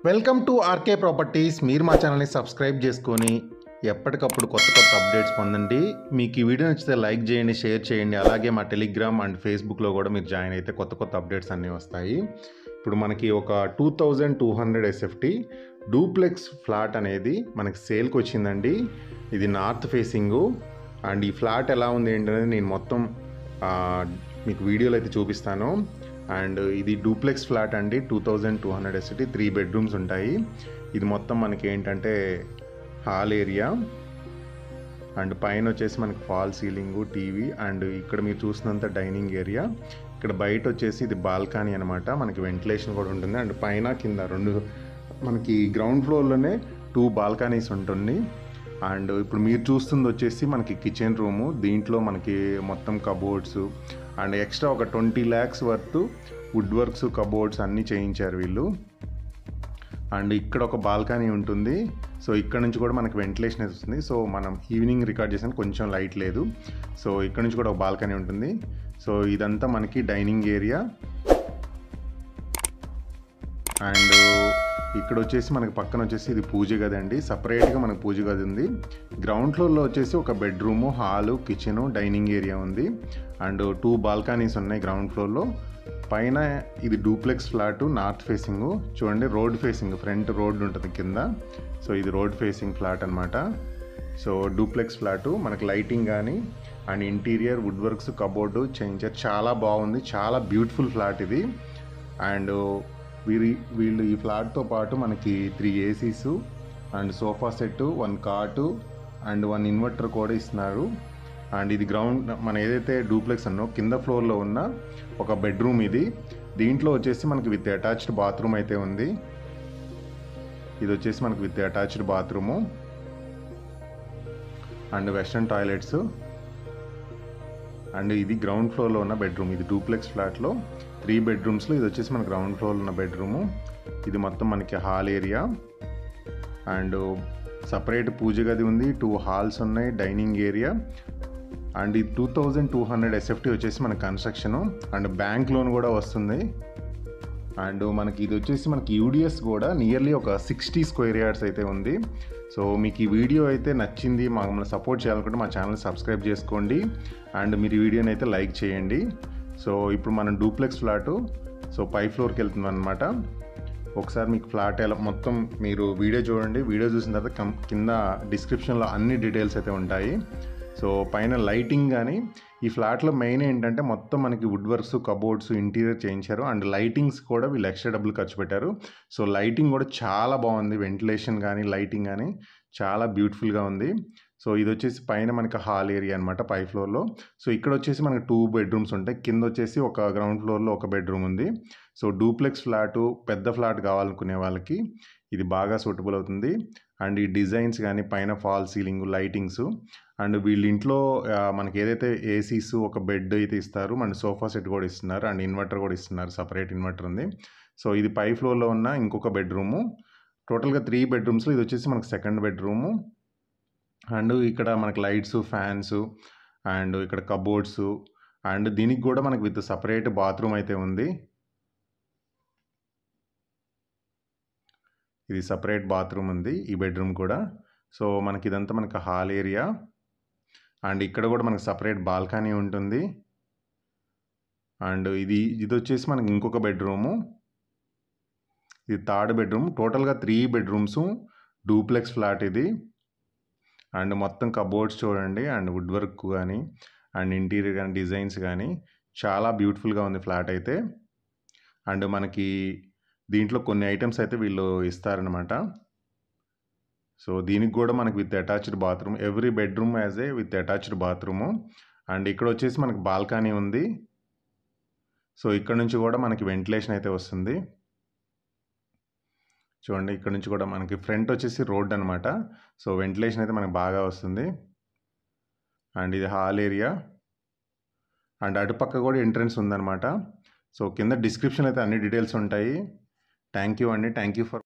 welcome to RK properties మీరు మా ఛానల్ని సబ్స్క్రైబ్ చేసుకొని ఎప్పటికప్పుడు కొత్త కొత్త అప్డేట్స్ పొందండి మీకు ఈ వీడియో నచ్చితే లైక్ చేయండి షేర్ చేయండి అలాగే మా టెలిగ్రామ్ అండ్ ఫేస్బుక్లో కూడా మీరు జాయిన్ అయితే కొత్త కొత్త అప్డేట్స్ అన్నీ వస్తాయి ఇప్పుడు మనకి ఒక two thousand two hundred SFT duplex flat అనేది మనకి సేల్కి వచ్చిందండి ఇది నార్త్ ఫేసింగు అండ్ ఈ ఫ్లాట్ ఎలా ఉంది ఏంటనేది నేను మొత్తం ఆ, మీకు వీడియోలో అయితే చూపిస్తాను అండ్ ఇది డూప్లెక్స్ ఫ్లాట్ అండి two thousand two hundred S T three bedrooms ఉంటాయి ఇది మొత్తం మనకి ఏంటంటే హాల్ ఏరియా అండ్ పైన వచ్చేసి మనకి ఫాల్ సీలింగు టీవీ అండ్ ఇక్కడ మీరు చూసినంత డైనింగ్ ఏరియా ఇక్కడ బయట వచ్చేసి ఇది బాల్కనీ అనమాట మనకి వెంటిలేషన్ కూడా ఉంటుంది అండ్ పైన కింద రెండు మనకి గ్రౌండ్ ఫ్లోర్లోనే టూ బాల్కనీస్ ఉంటుంది అండ్ ఇప్పుడు మీరు చూస్తుంది వచ్చేసి మనకి కిచెన్ రూము దీంట్లో మనకి మొత్తం కబోర్డ్స్ అండ్ ఎక్స్ట్రా ఒక twenty lakhs worth wood works cupboards అన్నీ చేయించారు వీళ్ళు అండ్ ఇక్కడ ఒక బాల్కనీ ఉంటుంది సో ఇక్కడ నుంచి కూడా మనకి వెంటిలేషన్ వస్తుంది సో మనం ఈవినింగ్ రికార్డ్ చేసాను కొంచెం లైట్ లేదు సో ఇక్కడ నుంచి కూడా ఒక బాల్కనీ ఉంటుంది సో ఇదంతా మనకి డైనింగ్ ఏరియా అండ్ ఇక్కడ వచ్చేసి మనకి పక్కన వచ్చేసి ఇది పూజ గది అండి సపరేట్గా మనకు పూజ గది ఉంది గ్రౌండ్ ఫ్లోర్లో వచ్చేసి ఒక bedroom hall kitchen dining area ఉంది అండ్ టూ బాల్కనీస్ ఉన్నాయి గ్రౌండ్ ఫ్లోర్లో పైన ఇది డూప్లెక్స్ ఫ్లాట్ నార్త్ ఫేసింగ్ చూడండి రోడ్ ఫేసింగ్ ఫ్రంట్ రోడ్ ఉంటుంది కింద సో ఇది రోడ్ ఫేసింగ్ ఫ్లాట్ అనమాట సో డూప్లెక్స్ ఫ్లాట్ మనకి లైటింగ్ కానీ and interior wood works cupboard చేయించారు చాలా బాగుంది చాలా బ్యూటిఫుల్ ఫ్లాట్ ఇది అండ్ వీరి వీళ్ళు ఈ ఫ్లాట్తో పాటు మనకి three ACs and sofa set one cot and one inverter కూడా ఇస్తున్నారు అండ్ ఇది గ్రౌండ్ మన ఏదైతే డూప్లెక్స్ అన్నో కింద ఫ్లోర్లో ఉన్న ఒక బెడ్రూమ్ ఇది దీంట్లో వచ్చేసి మనకి విత్ అటాచ్డ్ బాత్రూమ్ అయితే ఉంది ఇది వచ్చేసి మనకి with attached bathroom and western toilets and ఇది గ్రౌండ్ ఫ్లోర్లో ఉన్న బెడ్రూమ్ ఇది డూప్లెక్స్ ఫ్లాట్లో త్రీ బెడ్రూమ్స్లో ఇది వచ్చేసి మన గ్రౌండ్ ఫ్లోర్లో ఉన్న బెడ్రూము ఇది మొత్తం మనకి హాల్ ఏరియా అండ్ సపరేట్ పూజ గది ఉంది టూ హాల్స్ ఉన్నాయి డైనింగ్ ఏరియా అండ్ ఇది two thousand two hundred SFT వచ్చేసి మన కన్స్ట్రక్షను అండ్ బ్యాంక్ లోన్ కూడా వస్తుంది అండ్ మనకి ఇది వచ్చేసి మనకి యూడిఎస్ కూడా నియర్లీ ఒక సిక్స్టీ స్క్వేర్ యార్డ్స్ అయితే ఉంది సో మీకు ఈ వీడియో అయితే నచ్చింది మమ్మల్ని సపోర్ట్ చేయాలనుకుంటే మా ఛానల్ సబ్స్క్రైబ్ చేసుకోండి అండ్ మీరు ఈ వీడియోని అయితే లైక్ చేయండి సో ఇప్పుడు మనం డూప్లెక్స్ ఫ్లాటు సో పై ఫ్లోర్కి వెళ్తున్నాం అనమాట ఒకసారి మీకు ఫ్లాట్ ఎలా మొత్తం మీరు వీడియో చూడండి వీడియో చూసిన తర్వాత కం- కింద డిస్క్రిప్షన్లో అన్ని డీటెయిల్స్ అయితే ఉంటాయి సో పైన లైటింగ్ కానీ ఈ ఫ్లాట్లో మెయిన్ ఏంటంటే మొత్తం మనకి వుడ్ వర్క్స్ కబోర్డ్స్ ఇంటీరియర్ చేయించారు అండ్ లైటింగ్స్ కూడా వీళ్ళు ఎక్స్ట్రా డబ్బులు ఖర్చు పెట్టారు సో లైటింగ్ కూడా చాలా బాగుంది వెంటిలేషన్ కానీ లైటింగ్ కానీ చాలా బ్యూటిఫుల్గా ఉంది సో ఇది వచ్చేసి పైన మనకి హాల్ ఏరియా అనమాట పై ఫ్లోర్లో సో ఇక్కడ వచ్చేసి మనకి టూ బెడ్రూమ్స్ ఉంటాయి కింద వచ్చేసి ఒక గ్రౌండ్ ఫ్లోర్లో ఒక బెడ్రూమ్ ఉంది సో డూప్లెక్స్ ఫ్లాటు పెద్ద ఫ్లాట్ కావాలనుకునే వాళ్ళకి ఇది బాగా సూటబుల్ అవుతుంది అండ్ ఈ డిజైన్స్ కానీ పైన ఫాల్ సీలింగ్ లైటింగ్స్ అండ్ వీళ్ళ ఇంట్లో ఆ, మనకి ఏదైతే ఏసీస్ ఒక బెడ్ అయితే ఇస్తారు మన సోఫా సెట్ కూడా ఇస్తున్నారు అండ్ ఇన్వర్టర్ కూడా ఇస్తున్నారు సపరేట్ ఇన్వర్టర్ ఉంది సో ఇది పై ఫ్లోర్లో ఉన్న ఇంకొక బెడ్రూము టోటల్గా త్రీ బెడ్రూమ్స్లో ఇది వచ్చేసి మనకి సెకండ్ బెడ్రూము అండ్ ఇక్కడ మనకి లైట్స్ ఫ్యాన్స్ అండ్ ఇక్కడ కబోర్డ్స్ అండ్ దీనికి కూడా మనకి విత్ సపరేట్ బాత్రూమ్ అయితే ఉంది ఇది సపరేట్ బాత్రూమ్ ఉంది ఈ బెడ్రూమ్ కూడా సో మనకి ఇదంతా మనకి హాల్ ఏరియా అండ్ ఇక్కడ కూడా మనకి సపరేట్ బాల్కనీ ఉంటుంది అండ్ ఇది ఇది వచ్చేసి మనకి ఇంకొక బెడ్రూము ఇది థర్డ్ బెడ్రూమ్ టోటల్గా త్రీ బెడ్రూమ్స్ డూప్లెక్స్ ఫ్లాట్ ఇది అండ్ మొత్తం కబోర్డ్స్ చూడండి అండ్ వుడ్ వర్క్ కానీ అండ్ ఇంటీరియర్ కానీ డిజైన్స్ కానీ చాలా బ్యూటిఫుల్గా ఉంది ఫ్లాట్ అయితే అండ్ మనకి దీంట్లో కొన్ని ఐటమ్స్ అయితే వీళ్ళు ఇస్తారనమాట సో దీనికి కూడా మనకి with attached bathroom every bedroom as a with attached bathroom and ఇక్కడ వచ్చేసి మనకి బాల్కనీ ఉంది సో ఇక్కడ నుంచి కూడా మనకి వెంటిలేషన్ అయితే వస్తుంది చూడండి ఇక్కడ నుంచి కూడా మనకి ఫ్రంట్ వచ్చేసి రోడ్ అనమాట సో వెంటిలేషన్ అయితే మనకి బాగా వస్తుంది అండ్ ఇది హాల్ ఏరియా అండ్ అటుపక్క కూడా ఎంట్రన్స్ ఉందన్నమాట సో కింద డిస్క్రిప్షన్ అయితే అన్ని డీటెయిల్స్ ఉంటాయి థ్యాంక్ యూ అండి థ్యాంక్ యూ ఫర్